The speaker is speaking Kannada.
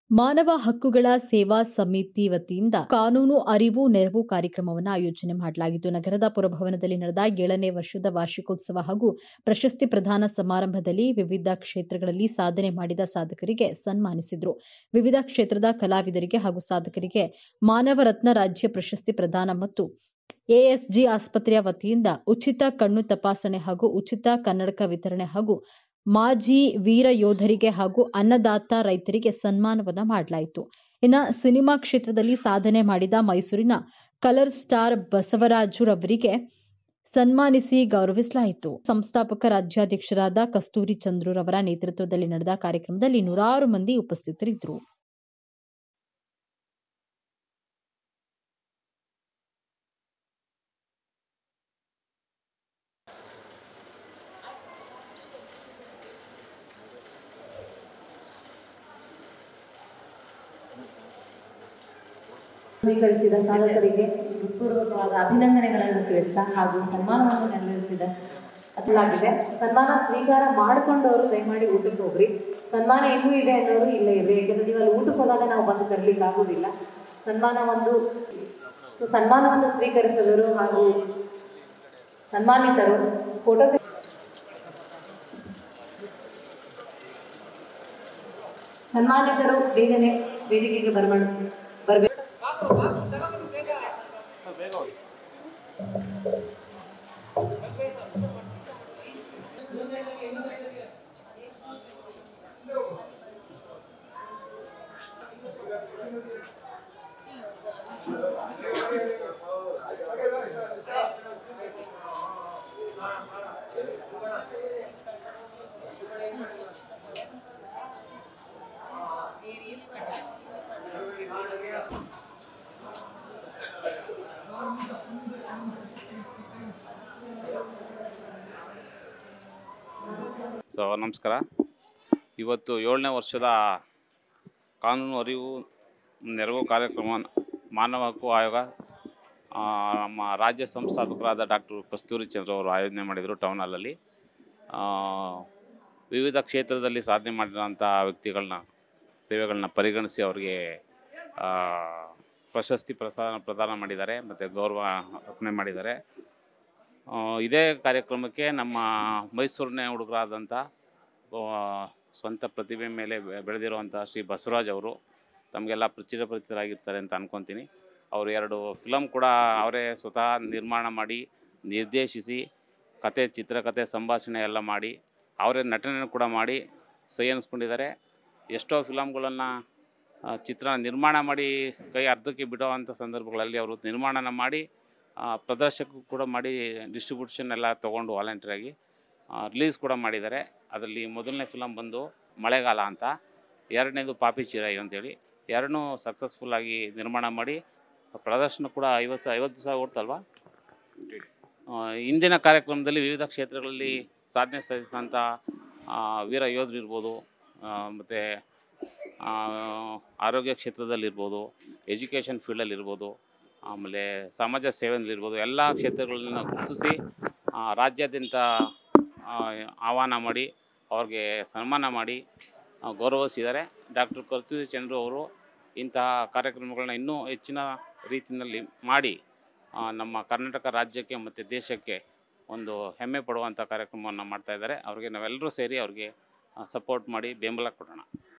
ಮಾನವ ಹಕ್ಕುಗಳ ಸೇವಾ ಸಮಿತಿ ವತಿಯಿಂದ ಕಾನೂನು ಅರಿವು ನೆರವು ಕಾರ್ಯಕ್ರಮವನ್ನು ಆಯೋಜನೆ ಮಾಡಲಾಗಿತ್ತು ನಗರದ ಪುರಭವನದಲ್ಲಿ ನಡೆದ ಏಳನೇ ವರ್ಷದ ವಾರ್ಷಿಕೋತ್ಸವ ಹಾಗೂ ಪ್ರಶಸ್ತಿ ಪ್ರದಾನ ಸಮಾರಂಭದಲ್ಲಿ ವಿವಿಧ ಕ್ಷೇತ್ರಗಳಲ್ಲಿ ಸಾಧನೆ ಮಾಡಿದ ಸಾಧಕರಿಗೆ ಸನ್ಮಾನಿಸಿದ್ರು ವಿವಿಧ ಕ್ಷೇತ್ರದ ಕಲಾವಿದರಿಗೆ ಹಾಗೂ ಸಾಧಕರಿಗೆ ಮಾನವ ರತ್ನ ರಾಜ್ಯ ಪ್ರಶಸ್ತಿ ಪ್ರದಾನ ಮತ್ತು ಎಎಸ್ಜಿ ಆಸ್ಪತ್ರೆಯ ವತಿಯಿಂದ ಉಚಿತ ಕಣ್ಣು ತಪಾಸಣೆ ಹಾಗೂ ಉಚಿತ ಕನ್ನಡಕ ವಿತರಣೆ ಹಾಗೂ ಮಾಜಿ ವೀರ ಯೋಧರಿಗೆ ಹಾಗೂ ಅನ್ನದಾತ ರೈತರಿಗೆ ಸನ್ಮಾನವನ್ನ ಮಾಡಲಾಯಿತು ಇನ್ನ ಸಿನಿಮಾ ಕ್ಷೇತ್ರದಲ್ಲಿ ಸಾಧನೆ ಮಾಡಿದ ಮೈಸೂರಿನ ಕಲರ್ ಸ್ಟಾರ್ ಬಸವರಾಜು ರವರಿಗೆ ಸನ್ಮಾನಿಸಿ ಗೌರವಿಸಲಾಯಿತು ಸಂಸ್ಥಾಪಕ ರಾಜ್ಯಾಧ್ಯಕ್ಷರಾದ ಕಸ್ತೂರಿ ಚಂದ್ರರವರ ನೇತೃತ್ವದಲ್ಲಿ ನಡೆದ ಕಾರ್ಯಕ್ರಮದಲ್ಲಿ ನೂರಾರು ಮಂದಿ ಉಪಸ್ಥಿತರಿದ್ದರು ಸ್ವೀಕರಿಸಿದ ಸಾಧಕರಿಗೆ ಹೃತ್ಪೂರ್ವಕವಾದ ಅಭಿನಂದನೆಗಳನ್ನು ತಿಳಿಸ್ತಾ ಹಾಗೂ ಸನ್ಮಾನವನ್ನು ನೆರವೇರಿಸಿದ ಅದಾಗಿದೆ ಸನ್ಮಾನ ಸ್ವೀಕಾರ ಮಾಡಿಕೊಂಡವರು ದಯಮಾಡಿ ಊಟಕ್ಕೆ ಹೋಗ್ರಿ ಸನ್ಮಾನ ಇನ್ನೂ ಇದೆ ಅನ್ನೋರು ಇಲ್ಲೇ ಇರ್ರಿ ಯಾಕಂದ್ರೆ ನೀವು ಅಲ್ಲಿ ಊಟಕ್ಕೆ ಹೋದಾಗ ನಾವು ಬಂದು ತರಲಿಕ್ಕೆ ಆಗೋದಿಲ್ಲ ಸನ್ಮಾನ ಒಂದು ಸೊ ಸನ್ಮಾನವನ್ನು ಸ್ವೀಕರಿಸಿದವರು ಹಾಗೂ ಸನ್ಮಾನಿತರು ಫೋಟೋ ಸನ್ಮಾನಿತರು ಬೇಗನೆ ವೇದಿಕೆಗೆ ಬರಬೇಡ ಬರಬೇಕು ಸೊ ನಮಸ್ಕಾರ ಇವತ್ತು ಏಳನೇ ವರ್ಷದ ಕಾನೂನು ಅರಿವು ನೆರವು ಕಾರ್ಯಕ್ರಮ ಮಾನವ ಹಕ್ಕು ಆಯೋಗ ಆ, ನಮ್ಮ ರಾಜ್ಯ ಸಂಸ್ಥಾಪಕರಾದ ಡಾಕ್ಟರ್ ಕಸ್ತೂರಿ ಚಂದ್ರ ಅವರು ಆಯೋಜನೆ ಮಾಡಿದರು ಟೌನ್ ಹಾಲಲ್ಲಿ ಆ, ವಿವಿಧ ಕ್ಷೇತ್ರದಲ್ಲಿ ಸಾಧನೆ ಮಾಡಿರೋಂಥ ವ್ಯಕ್ತಿಗಳನ್ನ ಸೇವೆಗಳನ್ನ ಪರಿಗಣಿಸಿ ಅವರಿಗೆ ಆ, ಪ್ರಶಸ್ತಿ ಪ್ರಸಾದ ಪ್ರದಾನ ಮಾಡಿದ್ದಾರೆ ಮತ್ತು ಗೌರವ ಅರ್ಪಣೆ ಮಾಡಿದ್ದಾರೆ ಆ, ಇದೇ ಕಾರ್ಯಕ್ರಮಕ್ಕೆ ನಮ್ಮ ಮೈಸೂರಿನ ಹುಡುಗರಾದಂಥ ಆ, ಸ್ವಂತ ಪ್ರತಿಭೆ ಮೇಲೆ ಬೆ- ಬೆಳೆದಿರುವಂಥ ಶ್ರೀ ಬಸವರಾಜ್ ಅವರು ತಮಗೆಲ್ಲ ಪರಿಚಿತಪರಿಚಿತರಾಗಿರ್ತಾರೆ ಅಂತ ಅನ್ಕೊತೀನಿ ಅವರು ಎರಡು ಫಿಲಮ್ ಕೂಡ ಅವರೇ ಸ್ವತಃ ನಿರ್ಮಾಣ ಮಾಡಿ ನಿರ್ದೇಶಿಸಿ ಕತೆ ಚಿತ್ರಕಥೆ ಸಂಭಾಷಣೆ ಎಲ್ಲ ಮಾಡಿ ಅವರೇ ನಟನೆ ಕೂಡ ಮಾಡಿ ಸೈ ಅನ್ನಿಸ್ಕೊಂಡಿದ್ದಾರೆ ಎಷ್ಟೋ ಫಿಲಮ್ಗಳನ್ನು ಚಿತ್ರ ನಿರ್ಮಾಣ ಮಾಡಿ ಕೈ ಅರ್ಧಕ್ಕೆ ಬಿಡುವಂಥ ಸಂದರ್ಭಗಳಲ್ಲಿ ಅವರು ನಿರ್ಮಾಣನ ಮಾಡಿ ಆ, ಪ್ರದರ್ಶಕ ಕೂಡ ಮಾಡಿ ಡಿಸ್ಟ್ರಿಬ್ಯೂಷನ್ ಎಲ್ಲ ತೊಗೊಂಡು ವಾಲಂಟಿಯರಾಗಿ ರಿಲೀಸ್ ಕೂಡ ಮಾಡಿದ್ದಾರೆ ಅದರಲ್ಲಿ ಮೊದಲನೇ ಫಿಲಮ್ ಬಂದು ಮಳೆಗಾಲ ಅಂತ ಎರಡನೇದು ಪಾಪಿ ಚಿರಾಯಿ ಅಂತೇಳಿ ಎರಡನ್ನೂ ಸಕ್ಸಸ್ಫುಲ್ಲಾಗಿ ನಿರ್ಮಾಣ ಮಾಡಿ ಪ್ರದರ್ಶನ ಕೂಡ ಐವತ್ತು ಸಾವಿರ ಐವತ್ತು ಸಾವಿರ ಓಡ್ತಲ್ವಾ ಆ, ಇಂದಿನ ಕಾರ್ಯಕ್ರಮದಲ್ಲಿ ವಿವಿಧ ಕ್ಷೇತ್ರಗಳಲ್ಲಿ ಸಾಧನೆ ಸಾಧಿಸಿದಂಥ ಆ, ವೀರ ಯೋಧರು ಇರ್ಬೋದು ಮತ್ತು ಆರೋಗ್ಯ ಕ್ಷೇತ್ರದಲ್ಲಿರ್ಬೋದು ಎಜುಕೇಷನ್ ಫೀಲ್ಡಲ್ಲಿರ್ಬೋದು ಆಮೇಲೆ ಸಮಾಜ ಸೇವೆಯಲ್ಲಿರ್ಬೋದು ಎಲ್ಲ ಕ್ಷೇತ್ರಗಳನ್ನ ಗುರುತಿಸಿ ಆ, ರಾಜ್ಯಾದ್ಯಂತ ಆ, ಆಹ್ವಾನ ಮಾಡಿ ಅವ್ರಿಗೆ ಸನ್ಮಾನ ಮಾಡಿ ಆ, ಗೌರವಿಸಿದ್ದಾರೆ ಡಾಕ್ಟರ್ ಕರ್ತೂರಿ ಚಂದ್ರು ಅವರು ಇಂತಹ ಕಾರ್ಯಕ್ರಮಗಳನ್ನ ಇನ್ನೂ ಹೆಚ್ಚಿನ ರೀತಿಯಲ್ಲಿ ಮಾಡಿ ಆ, ನಮ್ಮ ಕರ್ನಾಟಕ ರಾಜ್ಯಕ್ಕೆ ಮತ್ತು ದೇಶಕ್ಕೆ ಒಂದು ಹೆಮ್ಮೆ ಪಡುವಂಥ ಕಾರ್ಯಕ್ರಮವನ್ನು ಮಾಡ್ತಾ ಇದ್ದಾರೆ ಅವ್ರಿಗೆ ನಾವೆಲ್ಲರೂ ಸೇರಿ ಅವ್ರಿಗೆ ಸಪೋರ್ಟ್ ಮಾಡಿ ಬೆಂಬಲ ಕೊಡೋಣ